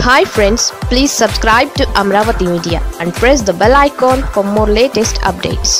hi friends please subscribe to Amaravati media and press the bell icon for more latest updates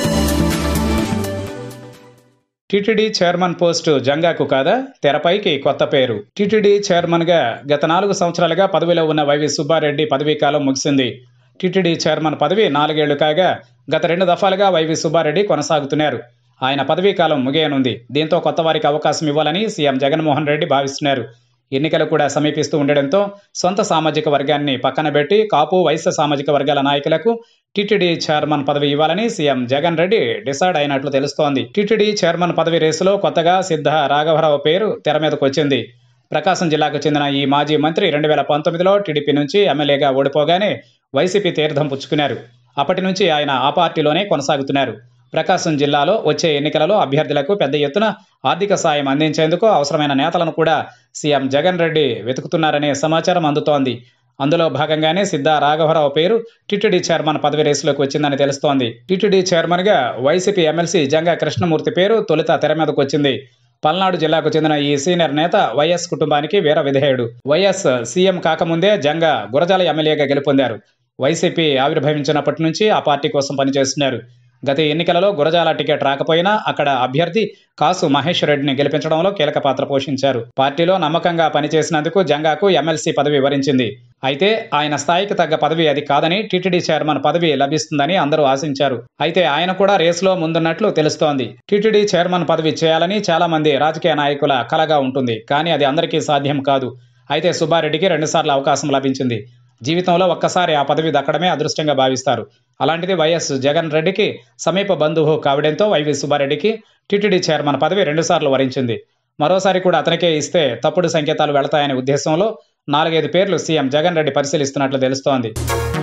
TTD chairman post జంగాకు కాదా తెరపైకి కొత్త పేరు TTD chairman గా గత నాలుగు సంవత్సరాలుగా పదవిలో ఉన్న వైవి సుబ్బారెడ్డి పదవీ కాలం ముగిసింది టీటీడీ చైర్మన్ పదవి నాలుగేళ్లు కాగా గత రెండు దఫాలుగా వైవి సుబ్బారెడ్డి కొనసాగుతున్నారు ఆయన పదవీ కాలం ముగియనుంది దీంతో కొత్త వారికి అవకాశం ఇవ్వాలని సీఎం జగన్మోహన్ రెడ్డి భావిస్తున్నారు ఎన్నికలు కూడా సమీపిస్తూ ఉండడంతో సొంత సామాజిక వర్గాన్ని పక్కన పెట్టి కాపు వైశ్య సామాజిక వర్గాల నాయకులకు టీటీడీ చైర్మన్ పదవి ఇవ్వాలని సీఎం జగన్ రెడ్డి డిసైడ్ అయినట్లు తెలుస్తోంది టీటీడీ చైర్మన్ పదవి రేసులో కొత్తగా సిద్ధ రాఘవరావు పేరు తెర మీదకు వచ్చింది ప్రకాశం జిల్లాకు చెందిన ఈ మాజీ మంత్రి రెండు వేల పంతొమ్మిదిలో టీడీపీ నుంచి ఎమ్మెల్యేగా ఓడిపోగానే వైసీపీ తీర్థం పుచ్చుకున్నారు అప్పటి నుంచి ఆయన ఆ పార్టీలోనే కొనసాగుతున్నారు ప్రకాశం జిల్లాలో వచ్చే ఎన్నికలలో అభ్యర్థులకు పెద్ద ఎత్తున ఆర్థిక సాయం అందించేందుకు అవసరమైన నేతలను కూడా సీఎం జగన్ రెడ్డి వెతుకుతున్నారనే సమాచారం అందుతోంది అందులో భాగంగానే సిద్ధా రాఘవరావు పేరు టీటీడీ చైర్మన్ పదవి రేసులోకి వచ్చిందని తెలుస్తోంది టీటీడీ చైర్మన్ గా వైసీపీ ఎమ్మెల్సీ జంగా కృష్ణమూర్తి పేరు తొలుత తెర మీదకు వచ్చింది పల్నాడు జిల్లాకు చెందిన ఈ సీనియర్ నేత వైఎస్ కుటుంబానికి వీర విధేయుడు వైఎస్ సీఎం కాకముందే జంగా గురజాల ఎమ్మెల్యేగా గెలుపొందారు వైసీపీ ఆవిర్భవించినప్పటి నుంచి ఆ పార్టీ కోసం పనిచేస్తున్నారు గత ఎన్నికలలో గురజాల టికెట్ రాకపోయినా అక్కడ అభ్యర్థి కాసు మహేష్ రెడ్డిని గెలిపించడంలో కీలక పాత్ర పోషించారు పార్టీలో నమ్మకంగా పనిచేసినందుకు జంగాకు ఎమ్మెల్సీ పదవి వరించింది అయితే ఆయన స్థాయికి తగ్గ పదవి అది కాదని టీటీడీ చైర్మన్ పదవి లభిస్తుందని అందరూ ఆశించారు అయితే ఆయన కూడా రేసులో ముందున్నట్లు తెలుస్తోంది టీటీడీ చైర్మన్ పదవి చేయాలని చాలా మంది రాజకీయ నాయకుల కలగా ఉంటుంది కానీ అది అందరికీ సాధ్యం కాదు అయితే సుబ్బారెడ్డికి రెండుసార్లు అవకాశం లభించింది జీవితంలో ఒక్కసారి ఆ పదవి దక్కడమే అదృష్టంగా భావిస్తారు అలాంటిది వైఎస్ జగన్ రెడ్డికి సమీప బంధువు కావడంతో వైవి సుబ్బారెడ్డికి టీటీడీ చైర్మన్ పదవి రెండుసార్లు వరించింది మరోసారి కూడా అతనికే ఇస్తే తప్పుడు సంకేతాలు వెళతాయనే ఉద్దేశంలో నాలుగైదు పేర్లు సీఎం జగన్ రెడ్డి పరిశీలిస్తున్నట్లు తెలుస్తోంది